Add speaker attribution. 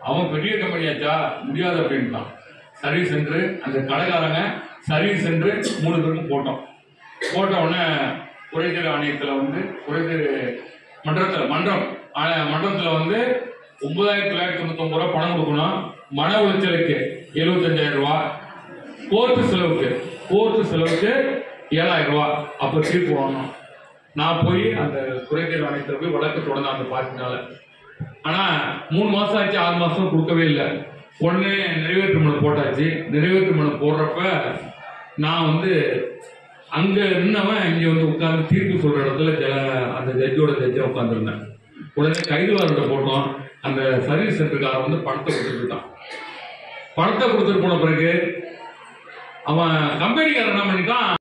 Speaker 1: அவன் பெரிய கம்பெனியாச்சா முடியாது அப்படின்ட்டான் சரி சென்று அந்த கடைக்காரங்க சரி சென்று மூணு பேருக்கும் போட்டோம் போட்ட உடனே குறைதீர் ஆணையத்தில் வந்து குறைதீர் மன்றத்தில் மன்றம் ஆ- மன்றத்துல வந்து ஒன்பதாயிரத்தி தொள்ளாயிரத்தி தொண்ணூத்தொம்பது ரூபா பணம் கொடுக்கணும் மன உளைச்சலுக்கு எழுபத்தஞ்சாயிரம் ரூபா கோர்ட்டு செலவுக்கு கோர்ட்டு செலவுக்கு ஏழாயிரம் ரூபா அப்போ தீர்ப்பு வாங்கணும் நான் போய் அந்த குறைதீர் ஆணையத்தில் போய் வழக்கு தொடர்ந்த அந்த பார்ட்டினால ஆனா மூணு மாசம் ஆச்சு ஆறு மாசம் கொடுக்கவே இல்லை உடனே நிறைவேற்று மனு போட்டாச்சு நிறைவேற்று மனு போடுறப்ப நான் வந்து அங்க நின்னவன் இங்க வந்து உட்கார்ந்து தீர்ப்பு சொல்ற இடத்துல ஜல அந்த ஜட்ஜோட ஜட்ஜா உட்காந்துருந்தேன் உடனே கைதுவார்கிட்ட போட்டோம் அந்த சர்வீஸ் சென்டருக்காரன் வந்து பணத்தை கொடுத்துருக்கான் பணத்தை கொடுத்துட்டு போன பிறகு அவன் கம்பெனிக்காரன் என்ன பண்ணிட்டான்